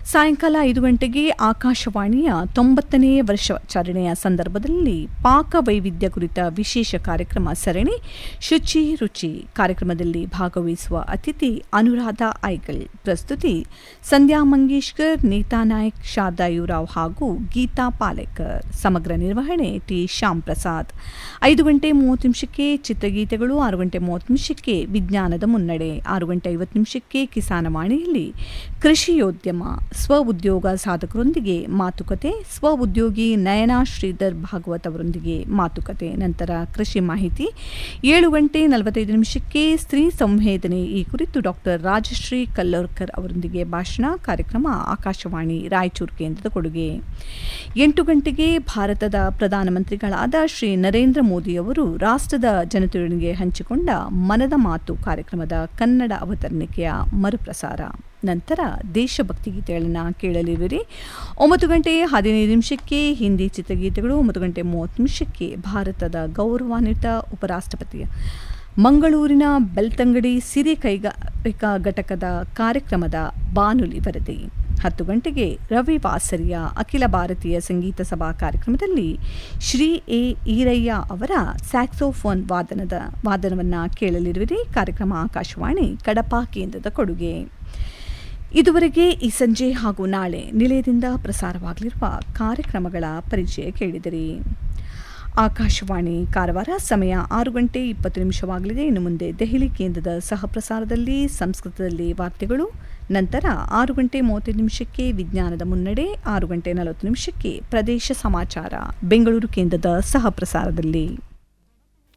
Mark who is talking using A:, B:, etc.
A: ಸಾಯಂಕಾಲ ಐದು ಗಂಟೆಗೆ ಆಕಾಶವಾಣಿಯ ತೊಂಬತ್ತನೇ ವರ್ಷಾಚರಣೆಯ ಸಂದರ್ಭದಲ್ಲಿ ಪಾಕ ವೈವಿಧ್ಯ ಕುರಿತ ವಿಶೇಷ ಕಾರ್ಯಕ್ರಮ ಸರಣಿ ಶುಚಿ ರುಚಿ ಕಾರ್ಯಕ್ರಮದಲ್ಲಿ ಭಾಗವಹಿಸುವ ಅತಿಥಿ ಅನುರಾಧ ಐಗಲ್ ಪ್ರಸ್ತುತಿ ಸಂಧ್ಯಾ ಮಂಗೇಶ್ಕರ್ ನೀತಾ ನಾಯಕ್ ಶಾರದಾ ಯುರಾವ್ ಹಾಗೂ ಗೀತಾ ಪಾಲೇಕರ್ ಸಮಗ್ರ ನಿರ್ವಹಣೆ ಟಿ ಶ್ಯಾಮ್ ಪ್ರಸಾದ್ ಐದು ಗಂಟೆ ಮೂವತ್ತು ನಿಮಿಷಕ್ಕೆ ಚಿತ್ರಗೀತೆಗಳು ಆರು ಗಂಟೆ ಮೂವತ್ತು ನಿಮಿಷಕ್ಕೆ ವಿಜ್ಞಾನದ ಮುನ್ನಡೆ ಆರು ಗಂಟೆ ಐವತ್ತು ನಿಮಿಷಕ್ಕೆ ಕಿಸಾನವಾಣಿಯಲ್ಲಿ ಕೃಷಿಯೋದ್ಯಮ ಸ್ವ ಉದ್ಯೋಗ ಸಾಧಕರೊಂದಿಗೆ ಮಾತುಕತೆ ಸ್ವ ಉದ್ಯೋಗಿ ನಯನಾ ಶ್ರೀಧರ್ ಭಾಗವತ್ ಅವರೊಂದಿಗೆ ಮಾತುಕತೆ ನಂತರ ಕೃಷಿ ಮಾಹಿತಿ ಏಳು ಗಂಟೆ ನಲವತ್ತೈದು ನಿಮಿಷಕ್ಕೆ ಸ್ತ್ರೀ ಸಂವೇದನೆ ಈ ಕುರಿತು ಡಾಕ್ಟರ್ ರಾಜಶ್ರೀ ಕಲ್ಲೋರ್ಕರ್ ಅವರೊಂದಿಗೆ ಭಾಷಣ ಕಾರ್ಯಕ್ರಮ ಆಕಾಶವಾಣಿ ರಾಯಚೂರು ಕೇಂದ್ರದ ಕೊಡುಗೆ ಎಂಟು ಗಂಟೆಗೆ ಭಾರತದ ಪ್ರಧಾನಮಂತ್ರಿಗಳಾದ ಶ್ರೀ ನರೇಂದ್ರ ಮೋದಿ ಅವರು ರಾಷ್ಟ್ರದ ಜನತೆಯೊಂದಿಗೆ ಹಂಚಿಕೊಂಡ ಮನದ ಮಾತು ಕಾರ್ಯಕ್ರಮದ ಕನ್ನಡ ಅವತರಣಿಕೆಯ ಮರುಪ್ರಸಾರ ನಂತರ ದೇಶಭಕ್ತಿ ಗೀತೆಗಳನ್ನು ಕೇಳಲಿರುವಿರಿ ಒಂಬತ್ತು ಗಂಟೆ ಹದಿನೈದು ನಿಮಿಷಕ್ಕೆ ಹಿಂದಿ ಚಿತ್ರಗೀತೆಗಳು ಒಂಬತ್ತು ಗಂಟೆ ಮೂವತ್ತು ನಿಮಿಷಕ್ಕೆ ಭಾರತದ ಗೌರವಾನ್ವಿತ ಉಪರಾಷ್ಟ್ರಪತಿಯ ಮಂಗಳೂರಿನ ಬೆಳ್ತಂಗಡಿ ಸಿರಿ ಕೈಗಾರಿಕಾ ಘಟಕದ ಕಾರ್ಯಕ್ರಮದ ಬಾನುಲಿ ವರದಿ ಹತ್ತು ಗಂಟೆಗೆ ರವಿ ವಾಸರಿಯ ಅಖಿಲ ಭಾರತೀಯ ಸಂಗೀತ ಸಭಾ ಕಾರ್ಯಕ್ರಮದಲ್ಲಿ ಶ್ರೀ ಎ ಈರಯ್ಯ ಅವರ ಸ್ಯಾಕ್ಸೋಫೋನ್ ವಾದನದ ವಾದನವನ್ನು ಕೇಳಲಿರುವಿರಿ ಕಾರ್ಯಕ್ರಮ ಆಕಾಶವಾಣಿ ಕಡಪ ಕೇಂದ್ರದ ಕೊಡುಗೆ ಇದುವರೆಗೆ ಈ ಸಂಜೆ ಹಾಗೂ ನಾಳೆ ನಿಲಯದಿಂದ ಪ್ರಸಾರವಾಗಲಿರುವ ಕಾರ್ಯಕ್ರಮಗಳ ಪರಿಚಯ ಕೇಳಿದಿರಿ ಆಕಾಶವಾಣಿ ಕಾರವಾರ ಸಮಯ ಆರು ಗಂಟೆ ಇಪ್ಪತ್ತು ನಿಮಿಷವಾಗಲಿದೆ ಇನ್ನು ಮುಂದೆ ದೆಹಲಿ ಕೇಂದ್ರದ ಸಹ ಪ್ರಸಾರದಲ್ಲಿ ಸಂಸ್ಕೃತದಲ್ಲಿ ವಾರ್ತೆಗಳು ನಂತರ ಆರು ಗಂಟೆ ಮೂವತ್ತೈದು ನಿಮಿಷಕ್ಕೆ ವಿಜ್ಞಾನದ ಮುನ್ನಡೆ ಆರು ಗಂಟೆ ನಲವತ್ತು ನಿಮಿಷಕ್ಕೆ ಪ್ರದೇಶ ಸಮಾಚಾರ ಬೆಂಗಳೂರು ಕೇಂದ್ರದ ಸಹ ಪ್ರಸಾರದಲ್ಲಿ